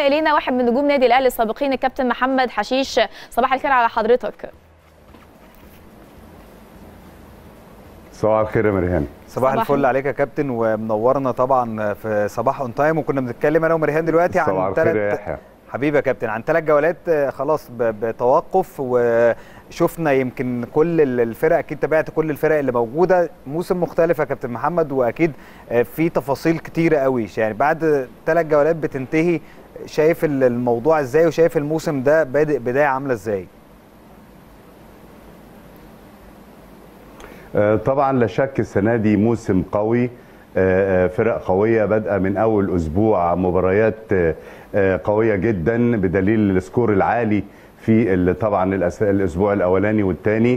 الينا واحد من نجوم نادي الاهلي السابقين الكابتن محمد حشيش صباح الخير على حضرتك صباح الخير يا مريهان صباح, صباح الفل عليك يا كابتن ومنورنا طبعا في صباح اون تايم وكنا بنتكلم انا ومريهان دلوقتي صباح عن الخير يا ثلاث يحيى حبيبي يا كابتن عن ثلاث جولات آه، خلاص ب- بتوقف وشفنا يمكن كل ال- الفرق اكيد تابعت كل الفرق اللي موجوده موسم مختلف يا كابتن محمد واكيد آه، في تفاصيل كتيره قوي يعني بعد ثلاث جولات بتنتهي شايف ال- الموضوع ازاي وشايف الموسم ده بادئ بدايه عامله ازاي آه، طبعا لا شك السنه دي موسم قوي آه، آه، فرق قويه بادئه من اول اسبوع مباريات آه، آه، قويه جدا بدليل السكور العالي في ال- طبعا الأس- الاسبوع الاولاني والثاني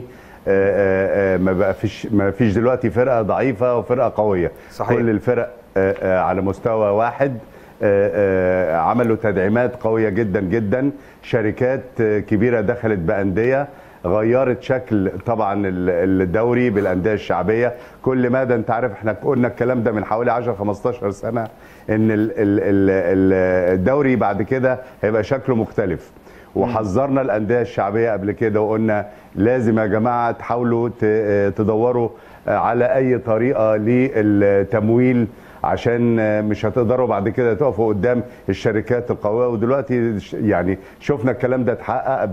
ما بقى فيش ما فيش دلوقتي فرقه ضعيفه وفرقه قويه صحيح. كل الفرق آه، آه، على مستوى واحد آه، آه، عملوا تدعيمات قويه جدا جدا شركات آه، كبيره دخلت بانديه غيرت شكل طبعا ال- الدوري بالانديه الشعبيه كل مدى انت عارف احنا قلنا الكلام ده من حوالي 10 15 سنه ان ال- ال- ال- ال- الدوري بعد كده هيبقى شكله مختلف وحذرنا الانديه الشعبيه قبل كده وقلنا لازم يا جماعه تحاولوا ت- تدوروا على اي طريقه للتمويل عشان مش هتقدروا بعد كده تقفوا قدام الشركات القويه ودلوقتي ش- يعني شفنا الكلام ده اتحقق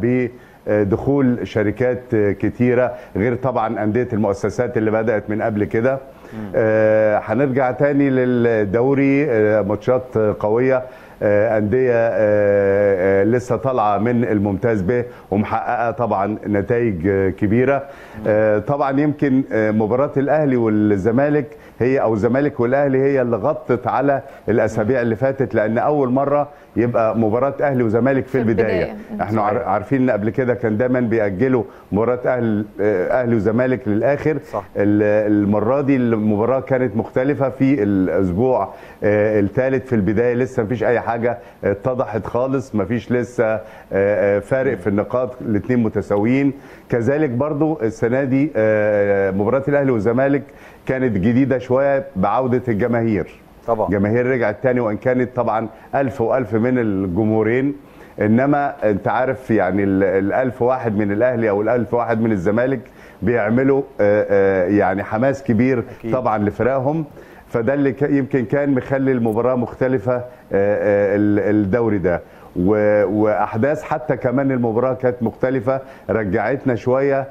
بدخول شركات كتيره غير طبعا انديه المؤسسات اللي بدات من قبل كده آه، هنرجع تاني للدوري آه، ماتشات قويه آه، انديه آه، آه، لسه طالعه من الممتاز به ومحققه طبعا نتائج آه، كبيره آه، طبعا يمكن آه، مباراه الاهلي والزمالك هي او الزمالك والاهلي هي اللي غطت على الاسابيع اللي فاتت لان اول مره يبقى مباراه اهلي وزمالك في, في البدايه, البداية. احنا عار- عارفين ان قبل كده كان دايما بيأجلوا مباراه اهل آه، اهلي وزمالك للاخر صح. ال- المره دي المباراه كانت مختلفه في الاسبوع الثالث في البدايه لسه مفيش اي حاجه اتضحت خالص مفيش لسه آه، آه، فارق في النقاط الاثنين متساويين كذلك برضو السنه دي آه، مباراه الاهلي والزمالك كانت جديده شويه بعوده الجماهير طبعا جماهير رجعت تاني وان كانت طبعا ألف وألف من الجمهورين انما انت عارف يعني ال- الألف واحد من الاهلي او الألف واحد من الزمالك بيعملوا آه، آه، يعني حماس كبير أكيد. طبعا لفرقهم فده اللي ك- يمكن كان مخلي المباراه مختلفه آه، آه، ال- الدوري ده و- واحداث حتى كمان المباراه كانت مختلفه رجعتنا شويه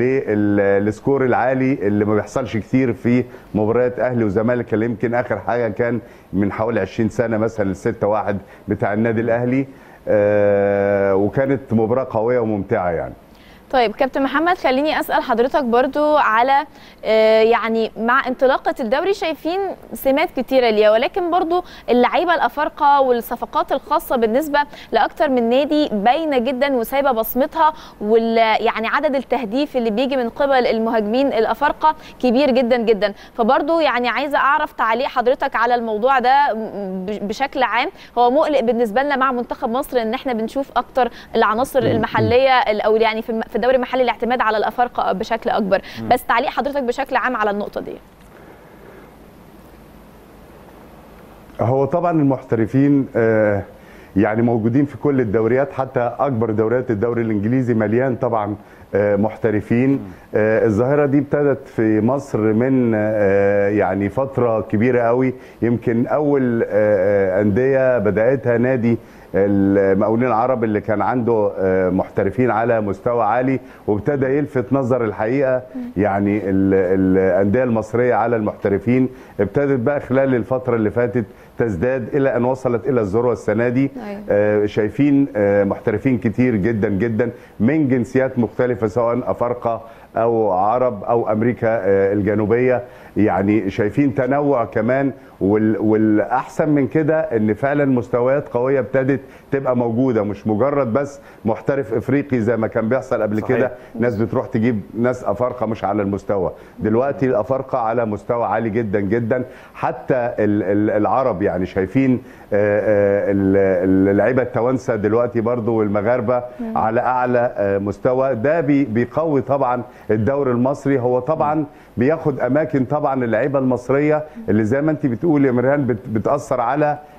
للسكور العالي اللي ما بيحصلش كتير في مباريات اهلي وزمالك اللي يمكن اخر حاجه كان من حوالي 20 سنه مثلا ال 6 1 بتاع النادي الاهلي آه، وكانت مباراه قويه وممتعه يعني طيب كابتن محمد خليني اسال حضرتك برضو على آه، يعني مع انطلاقه الدوري شايفين سمات كتيره ليها ولكن برضو اللعيبه الافارقه والصفقات الخاصه بالنسبه لاكتر من نادي باينه جدا وسايبه بصمتها وال يعني عدد التهديف اللي بيجي من قبل المهاجمين الافارقه كبير جدا جدا فبرضو يعني عايزه اعرف تعليق حضرتك على الموضوع ده ب- بشكل عام هو مقلق بالنسبه لنا مع منتخب مصر ان احنا بنشوف اكتر العناصر المحليه ال- او يعني في الم- في الدوري المحلي الاعتماد على الافارقه بشكل اكبر بس تعليق حضرتك بشكل عام على النقطه دي هو طبعا المحترفين آه، يعني موجودين في كل الدوريات حتى اكبر دوريات الدوري الانجليزي مليان طبعا آه، محترفين آه، الظاهره دي ابتدت في مصر من آه، يعني فتره كبيره قوي يمكن اول آه، آه، انديه بداتها نادي المقاولين العرب اللي كان عنده آه، محترفين على مستوى عالي وابتدى يلفت نظر الحقيقه يعني ال- الانديه المصريه على المحترفين ابتدت بقى خلال الفتره اللي فاتت تزداد الى ان وصلت الى الذروه السنه دي أيوة. آه، شايفين آه، محترفين كتير جدا جدا من جنسيات مختلفه سواء افارقه او عرب او امريكا آه، الجنوبيه يعني شايفين تنوع كمان وال- والاحسن من كده ان فعلا مستويات قويه ابتدت تبقى موجوده مش مجرد بس محترف افريقي زي ما كان بيحصل قبل صحيح. كده ناس بتروح تجيب ناس افارقه مش على المستوى دلوقتي الافارقه على مستوى عالي جدا جدا حتى ال- ال- العرب يعني شايفين آه، آه، ال- اللعيبه التوانسه دلوقتي برضو والمغاربه على اعلى آه، مستوى ده بي- بيقوي طبعا الدوري المصري هو طبعا بياخد اماكن طبعا اللعيبه المصريه اللي زي ما انت بتقول يا مرهان بت- بتاثر على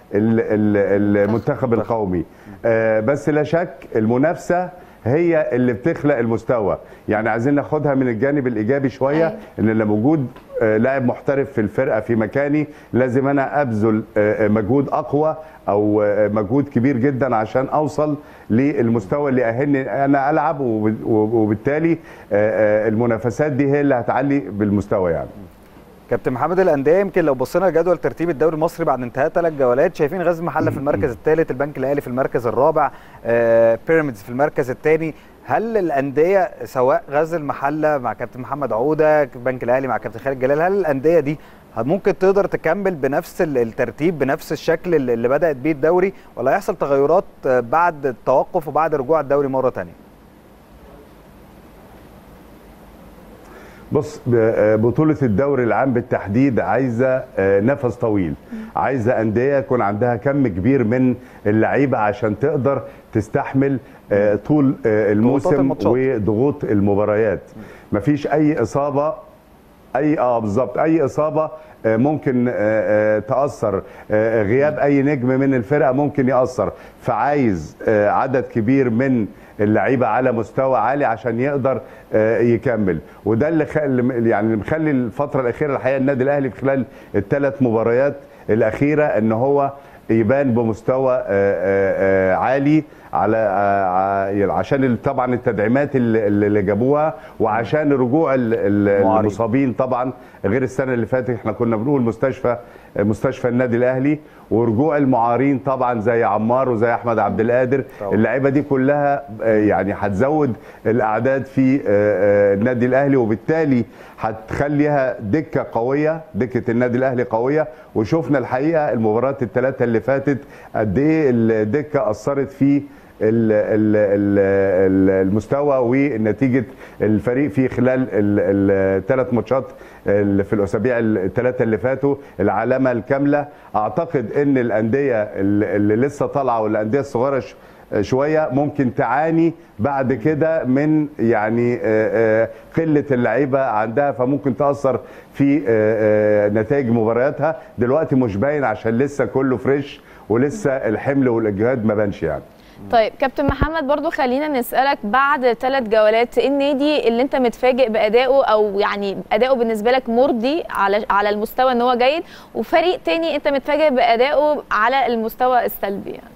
ال- ال- المنتخب القومي آه، بس لا شك المنافسه هي اللي بتخلق المستوى يعني عايزين ناخدها من الجانب الايجابي شويه أيوة. ان لما وجود آه، لاعب محترف في الفرقه في مكاني لازم انا ابذل آه، آه، مجهود اقوى او آه، مجهود كبير جدا عشان اوصل للمستوى اللي يأهلني انا العب وب- وبالتالي آه، آه، المنافسات دي هي اللي هتعلي بالمستوى يعني كابتن محمد الانديه يمكن لو بصينا لجدول ترتيب الدوري المصري بعد انتهاء ثلاث جولات شايفين غزل المحله في المركز الثالث البنك الاهلي في المركز الرابع آه، بيراميدز في المركز الثاني هل الانديه سواء غزل المحله مع كابتن محمد عوده البنك الاهلي مع كابتن خالد جلال هل الانديه دي ممكن تقدر تكمل بنفس ال- الترتيب بنفس الشكل اللي اللي بدات بيه الدوري ولا هيحصل تغيرات آه، بعد التوقف وبعد رجوع الدوري مره ثانيه بص ب- آه، بطولة الدوري العام بالتحديد عايزة آه، نفس طويل عايزة أندية يكون عندها كم كبير من اللعيبة عشان تقدر تستحمل آه، طول آه، الموسم الماتشات. وضغوط المباريات مفيش أي إصابة اي اه بالظبط اي اصابه آه، ممكن آه، آه، تاثر آه، غياب اي نجم من الفرقه ممكن ياثر فعايز آه، عدد كبير من اللعيبه على مستوى عالي عشان يقدر آه، يكمل وده اللي خ- اللي يعني اللي مخلي الفتره الاخيره الحقيقه النادي الاهلي في خلال الثلاث مباريات الاخيره ان هو يبان بمستوى آه، آه، آه، عالي على آه، ع- عشان ال- طبعا التدعيمات اللي اللي جابوها وعشان رجوع ال- ال- المعارين. المصابين طبعا غير السنه اللي فاتت احنا كنا بنقول مستشفى مستشفى النادي الاهلي ورجوع المعارين طبعا زي عمار وزي احمد عبد القادر طبعا. اللعيبه دي كلها آه، يعني هتزود الاعداد في آه، آه، النادي الاهلي وبالتالي هتخليها دكه قويه دكه النادي الاهلي قويه وشفنا الحقيقه المباريات الثلاثه اللي فاتت قد ايه الدكه اثرت في ال- ال- ال- ال- المستوى ونتيجه الفريق في خلال الثلاث ماتشات اللي في الاسابيع الثلاثه اللي فاتوا العلامه الكامله اعتقد ان الانديه اللي اللي لسه طالعه والانديه الصغيره ش- شويه ممكن تعاني بعد كده من يعني آه، آه، قله اللعيبه عندها فممكن تاثر في آه، آه، نتائج مبارياتها دلوقتي مش باين عشان لسه كله فريش ولسه الحمل والاجهاد ما بانش يعني طيب كابتن محمد برضو خلينا نسألك بعد ثلاث جولات ايه النادي اللي انت متفاجئ بأدائه او يعني أداؤه بالنسبة لك مرضي على على المستوى ان هو جيد وفريق تاني انت متفاجئ بأدائه على المستوى السلبي يعني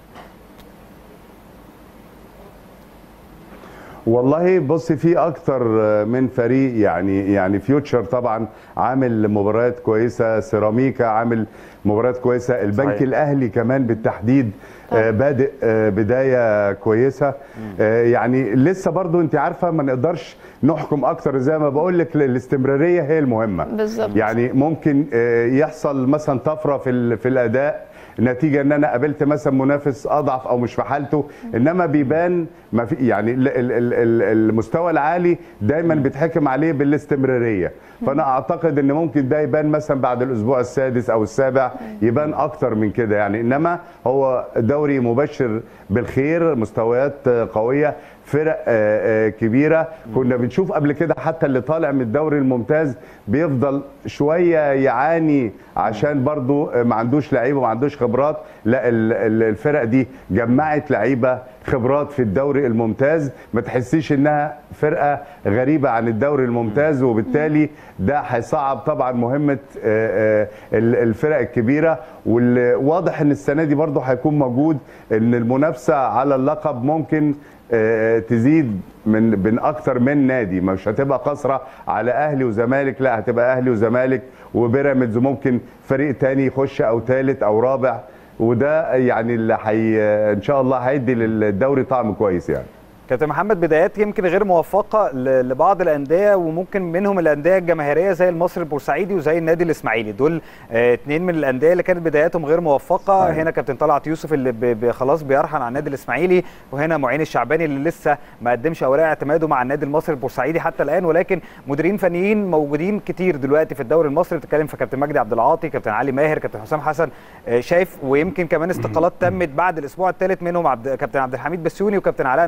والله بص في اكتر من فريق يعني يعني فيوتشر طبعا عامل مباريات كويسه سيراميكا عامل مباريات كويسه البنك صحيح. الاهلي كمان بالتحديد آه، بادئ آه، بدايه كويسه آه، يعني لسه برضو انت عارفه ما نقدرش نحكم اكتر زي ما بقول لك الاستمراريه هي المهمه بالظبط يعني ممكن آه، يحصل مثلا طفره في ال- في الاداء نتيجه ان انا قابلت مثلا منافس اضعف او مش في حالته انما بيبان ما في يعني ال- ال- ال- ال- المستوى العالي دايما بيتحكم عليه بالاستمراريه فانا اعتقد ان ممكن ده يبان مثلا بعد الاسبوع السادس او السابع يبان اكتر من كده يعني انما هو دوري مبشر بالخير مستويات آه، قويه فرق آه، آه، كبيره كنا بنشوف قبل كده حتى اللي طالع من الدوري الممتاز بيفضل شويه يعاني عشان برضو آه، ما عندوش لعيبه وما عندوش خبرات لا ال- ال- الفرق دي جمعت لعيبه خبرات في الدوري الممتاز ما تحسيش انها فرقه غريبه عن الدوري الممتاز وبالتالي ده هيصعب طبعا مهمه آه، آه، ال- الفرق الكبيره والواضح ان السنه دي برضو هيكون موجود ان المنافسه على اللقب ممكن آه، تزيد من من اكتر من نادي مش هتبقى قصره على اهلي وزمالك لا هتبقى اهلي وزمالك وبيراميدز وممكن فريق تاني يخش او ثالث او رابع وده يعني اللي حي ان شاء الله هيدي للدوري طعم كويس يعني كابتن محمد بدايات يمكن غير موفقه ل- لبعض الانديه وممكن منهم الانديه الجماهيريه زي المصري البورسعيدي وزي النادي الاسماعيلي دول آه، اتنين من الانديه اللي كانت بداياتهم غير موفقه صحيح. هنا كابتن طلعت يوسف اللي ب- ب- خلاص بيرحل عن النادي الاسماعيلي وهنا معين الشعباني اللي لسه ما قدمش اوراق اعتماده مع النادي المصري البورسعيدي حتى الان ولكن مديرين فنيين موجودين كتير دلوقتي في الدوري المصري بتتكلم في كابتن مجدي عبد العاطي كابتن علي ماهر كابتن حسام حسن آه، شايف ويمكن كمان استقالات تمت بعد الاسبوع الثالث منهم عبد كابتن عبد الحميد بسيوني وكابتن علاء نوح مع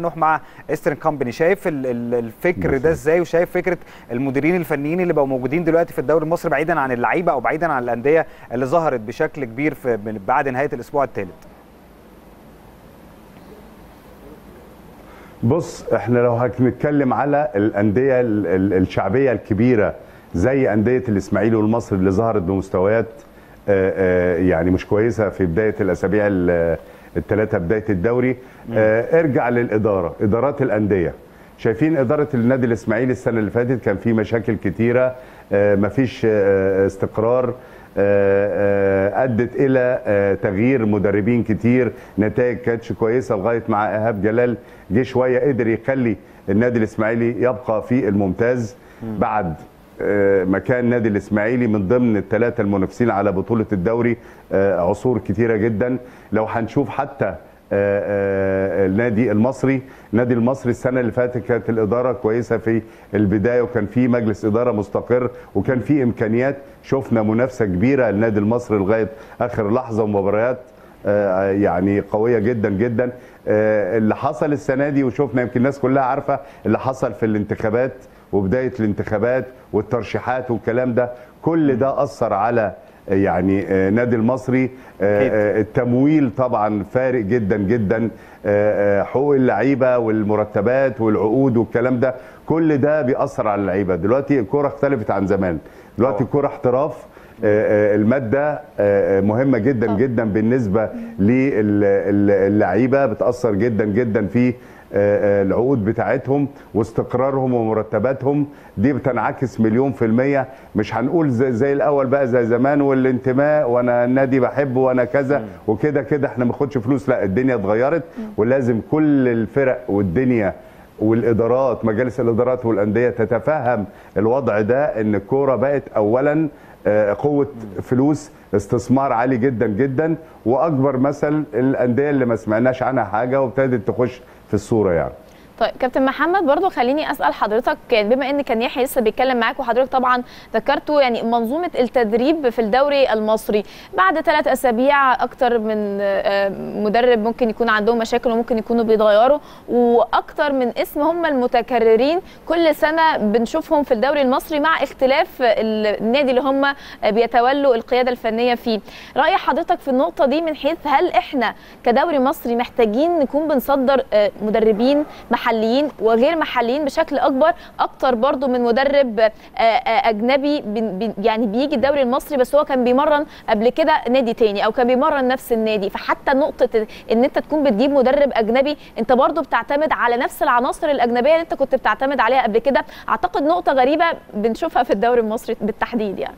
ايسترن كومباني شايف ال- ال- الفكر ده ازاي وشايف فكره المديرين الفنيين اللي بقوا موجودين دلوقتي في الدوري المصري بعيدا عن اللعيبه او بعيدا عن الانديه اللي ظهرت بشكل كبير في من- بعد نهايه الاسبوع الثالث بص احنا لو هنتكلم على الانديه ال- ال- الشعبيه الكبيره زي انديه الاسماعيلي والمصري اللي ظهرت بمستويات آه، آه، يعني مش كويسه في بدايه الاسابيع ال- الثلاثه بدايه الدوري آه، ارجع للاداره ادارات الانديه شايفين اداره النادي الاسماعيلي السنه اللي فاتت كان في مشاكل كتيره آه، مفيش آه، استقرار آه، آه، ادت الى آه، تغيير مدربين كتير نتائج كانتش كويسه لغايه مع ايهاب جلال جه شويه قدر يخلي النادي الاسماعيلي يبقى في الممتاز بعد آه، مكان نادي الاسماعيلي من ضمن الثلاثه المنافسين على بطوله الدوري آه، عصور كتيره جدا لو هنشوف حتى آه، آه، النادي المصري النادي المصري السنه اللي فاتت كانت الاداره كويسه في البدايه وكان في مجلس اداره مستقر وكان في امكانيات شفنا منافسه كبيره للنادي المصري لغايه اخر لحظه ومباريات آه، يعني قويه جدا جدا آه، اللي حصل السنه دي وشفنا يمكن الناس كلها عارفه اللي حصل في الانتخابات وبدايه الانتخابات والترشيحات والكلام ده كل ده اثر على آه، يعني آه، نادي المصري آه، أكيد. آه، التمويل طبعا فارق جدا جدا آه، آه، حقوق اللعيبه والمرتبات والعقود والكلام ده كل ده بيأثر على اللعيبه دلوقتي الكوره اختلفت عن زمان دلوقتي طبعا. الكوره احتراف آه، آه، الماده آه، آه، مهمه جدا طبعا. جدا بالنسبه للعيبه بتاثر جدا جدا في آه، آه، العقود بتاعتهم واستقرارهم ومرتباتهم دي بتنعكس مليون في المية مش هنقول زي, زي الأول بقى زي زمان والانتماء وأنا النادي بحبه وأنا كذا وكده كده احنا ما ناخدش فلوس لا الدنيا اتغيرت ولازم كل الفرق والدنيا والادارات مجالس الادارات والانديه تتفهم الوضع ده ان الكوره بقت اولا آه، قوه فلوس استثمار عالي جدا جدا واكبر مثل الانديه اللي ما سمعناش عنها حاجه وابتدت تخش في الصوره يعني طيب كابتن محمد برضو خليني اسال حضرتك يعني بما ان كان يحيى لسه بيتكلم معاك وحضرتك طبعا ذكرتوا يعني منظومه التدريب في الدوري المصري بعد ثلاث اسابيع اكتر من آه، مدرب ممكن يكون عندهم مشاكل وممكن يكونوا بيتغيروا واكتر من اسم هم المتكررين كل سنه بنشوفهم في الدوري المصري مع اختلاف النادي اللي هم بيتولوا القياده الفنيه فيه راي حضرتك في النقطه دي من حيث هل احنا كدوري مصري محتاجين نكون بنصدر آه، مدربين محليين وغير محليين بشكل اكبر اكتر برضو من مدرب آه، آه، اجنبي بن- بن- يعني بيجي الدوري المصري بس هو كان بيمرن قبل كده نادي تاني او كان بيمرن نفس النادي فحتى نقطه ان انت تكون بتجيب مدرب اجنبي انت برضو بتعتمد على نفس العناصر الاجنبيه اللي انت كنت بتعتمد عليها قبل كده اعتقد نقطه غريبه بنشوفها في الدوري المصري بالتحديد يعني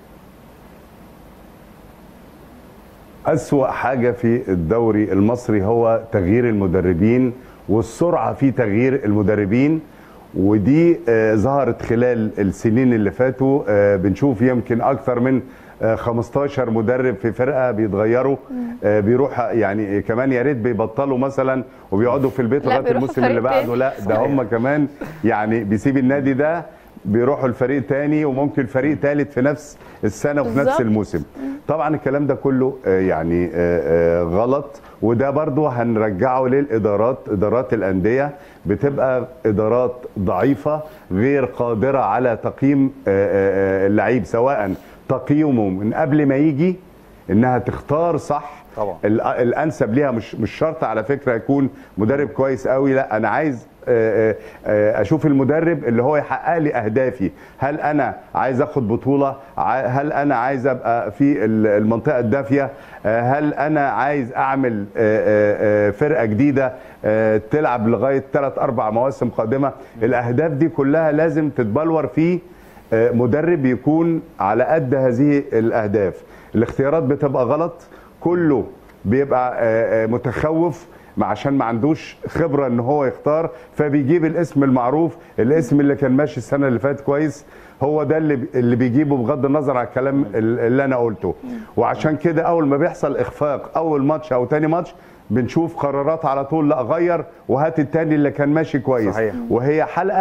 أسوأ حاجة في الدوري المصري هو تغيير المدربين والسرعة في تغيير المدربين ودي آه، ظهرت خلال السنين اللي فاتوا آه، بنشوف يمكن أكثر من آه، 15 مدرب في فرقة بيتغيروا آه، بيروح يعني كمان يا ريت بيبطلوا مثلا وبيقعدوا في البيت لا، لغاية بيروحوا الموسم فريق اللي بعده تاني. لا ده هم كمان يعني بيسيب النادي ده بيروحوا الفريق تاني وممكن فريق ثالث في نفس السنة وفي بالظبط. نفس الموسم طبعا الكلام ده كله آه، يعني آه، آه، غلط وده برضو هنرجعه للإدارات إدارات الأندية بتبقى إدارات ضعيفة غير قادرة على تقييم آه، آه، آه، اللعيب سواء تقييمه من قبل ما يجي إنها تختار صح طبعا. ال- الانسب ليها مش مش شرط على فكره يكون مدرب كويس قوي لا انا عايز آه، آه، آه، اشوف المدرب اللي هو يحقق لي اهدافي هل انا عايز اخد بطوله ع- هل انا عايز ابقى في ال- المنطقه الدافيه آه، هل انا عايز اعمل آه، آه، آه، فرقه جديده آه، تلعب لغايه 3 4 مواسم قادمه الاهداف دي كلها لازم تتبلور في آه، مدرب يكون على قد هذه الاهداف الاختيارات بتبقى غلط كله بيبقى آه، آه، متخوف ما عشان ما عندوش خبره ان هو يختار فبيجيب الاسم المعروف الاسم اللي كان ماشي السنه اللي فاتت كويس هو ده اللي اللي بيجيبه بغض النظر عن الكلام ال- اللي انا قلته وعشان كده اول ما بيحصل اخفاق اول ماتش او تاني ماتش بنشوف قرارات على طول لا غير وهات التاني اللي كان ماشي كويس صحيح. وهي حلقه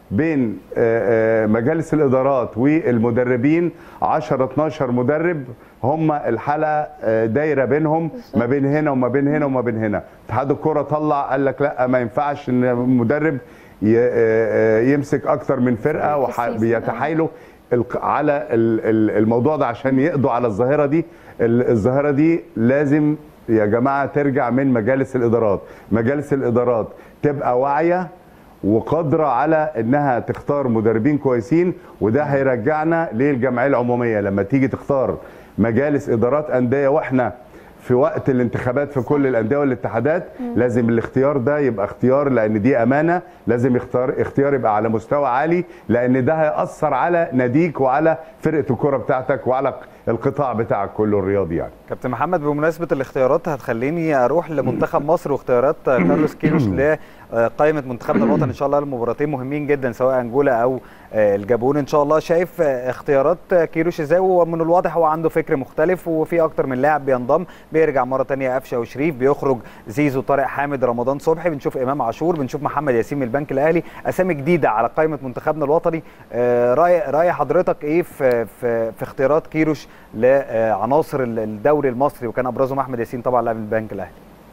بين آه، آه، مجالس الادارات والمدربين 10 12 مدرب هم الحلقه آه، دايره بينهم ما بين هنا وما بين هنا وما بين هنا اتحاد الكوره طلع قال لك لا ما ينفعش ان مدرب ي- آه، آه، يمسك اكتر من فرقه في السيزون، آه. وبيتحايلوا الق- على ال- ال- الموضوع ده عشان يقضوا على الظاهره دي ال- الظاهره دي لازم يا جماعه ترجع من مجالس الادارات مجالس الادارات تبقى واعيه وقادره على انها تختار مدربين كويسين وده هيرجعنا للجمعيه العموميه لما تيجي تختار مجالس ادارات انديه واحنا في وقت الانتخابات في كل الانديه والاتحادات لازم الاختيار ده يبقى اختيار لان دي امانه لازم اختيار اختيار يبقى على مستوى عالي لان ده هياثر على ناديك وعلى فرقه الكره بتاعتك وعلى القطاع بتاعك كله الرياضي يعني كابتن محمد بمناسبه الاختيارات هتخليني اروح لمنتخب مصر واختيارات كارلوس كيروش لقائمه منتخبنا الوطني ان شاء الله المباراتين مهمين جدا سواء انجولا او آه، الجابون ان شاء الله شايف آه، اختيارات كيروش ازاي ومن الواضح هو عنده فكر مختلف وفي اكتر من لاعب بينضم بيرجع مره تانية قفشه وشريف بيخرج زيزو طارق حامد رمضان صبحي بنشوف امام عاشور بنشوف محمد ياسين من البنك الاهلي اسامي جديده على قائمه منتخبنا الوطني آه، راي راي حضرتك ايه في في, في اختيارات كيروش لعناصر الدوري المصري وكان ابرزهم احمد ياسين طبعا لاعب البنك الاهلي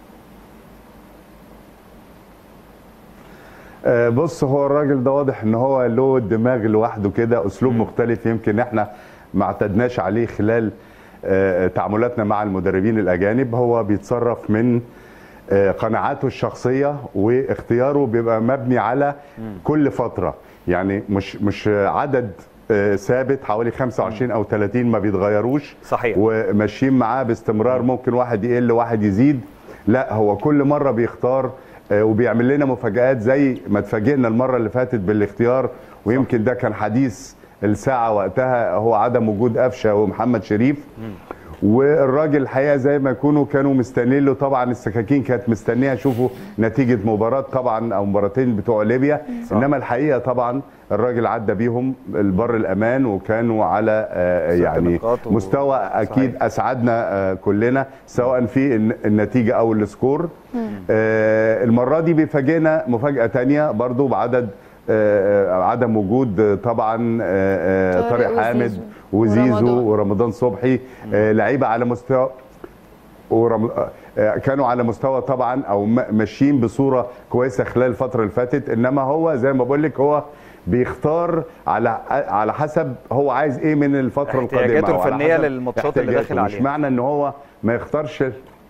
آه، بص هو الراجل ده واضح ان هو له دماغ لوحده كده اسلوب مختلف يمكن احنا ما اعتدناش عليه خلال آه، تعاملاتنا مع المدربين الاجانب هو بيتصرف من آه، قناعاته الشخصيه واختياره بيبقى مبني على كل فتره يعني مش مش عدد آه، ثابت حوالي 25 او 30 ما بيتغيروش صحيح. وماشيين معاه باستمرار ممكن واحد يقل واحد يزيد لا هو كل مره بيختار آه، وبيعمل لنا مفاجآت زي ما اتفاجئنا المره اللي فاتت بالاختيار ويمكن ده كان حديث الساعه وقتها هو عدم وجود قفشه ومحمد شريف والراجل الحقيقه زي ما يكونوا كانوا مستنيين له طبعا السكاكين كانت مستنيه يشوفوا نتيجه مباراه طبعا او مباراتين بتوع ليبيا صح. انما الحقيقه طبعا الراجل عدى بيهم البر الامان وكانوا على آه، ست يعني نقاط و- مستوى اكيد صحيح. اسعدنا آه، كلنا سواء في الن- النتيجه او السكور آه، المره دي بيفاجئنا مفاجاه تانية برضو بعدد آه، آه، عدم وجود آه، طبعا آه، آه، طارق طارق حامد وزيزو وزيزو ورمضان. ورمضان صبحي آه، لعيبه على مستوى ورم... آه، كانوا على مستوى طبعا او م- ماشيين بصوره كويسه خلال الفتره اللي فاتت انما هو زي ما بقول لك هو بيختار على على حسب هو عايز ايه من الفتره القادمه احتياجاته أو على الفنية حسب للماتشات اللي احتياجاته. داخل مش عليها. معنى ان هو ما يختارش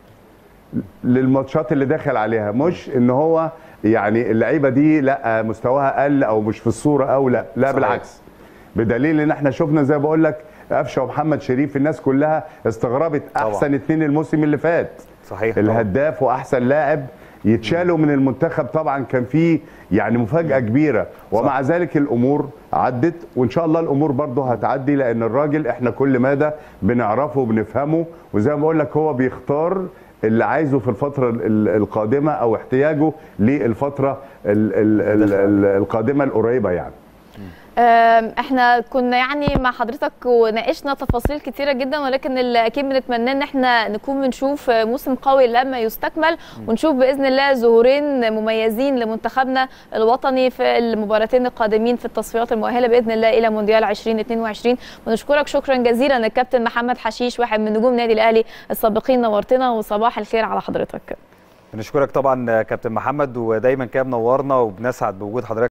للماتشات اللي داخل عليها مش ان هو يعني اللعيبه دي لا مستواها قل او مش في الصوره او لا لا صحيح. بالعكس بدليل ان احنا شفنا زي ما بقول لك قفشه ومحمد شريف الناس كلها استغربت طبعا. احسن اتنين الموسم اللي فات صحيح طبعاً. الهداف واحسن لاعب يتشالوا من المنتخب طبعا كان فيه يعني مفاجاه كبيره ومع ذلك الامور عدت وان شاء الله الامور برضه هتعدي لان الراجل احنا كل مدى بنعرفه وبنفهمه وزي ما بقول لك هو بيختار اللي عايزه في الفتره ال- ال- القادمه او احتياجه للفتره ال- ال- ال- ال- القادمه القريبه يعني أم، احنا كنا يعني مع حضرتك وناقشنا تفاصيل كتيرة جدا ولكن اللي اكيد بنتمناه ان احنا نكون بنشوف موسم قوي لما يستكمل ونشوف باذن الله ظهورين مميزين لمنتخبنا الوطني في المباراتين القادمين في التصفيات المؤهله باذن الله الى مونديال 2022 ونشكرك شكرا جزيلا الكابتن محمد حشيش واحد من نجوم نادي الاهلي السابقين نورتنا وصباح الخير على حضرتك بنشكرك طبعا كابتن محمد ودايما كده منورنا وبنسعد بوجود حضرتك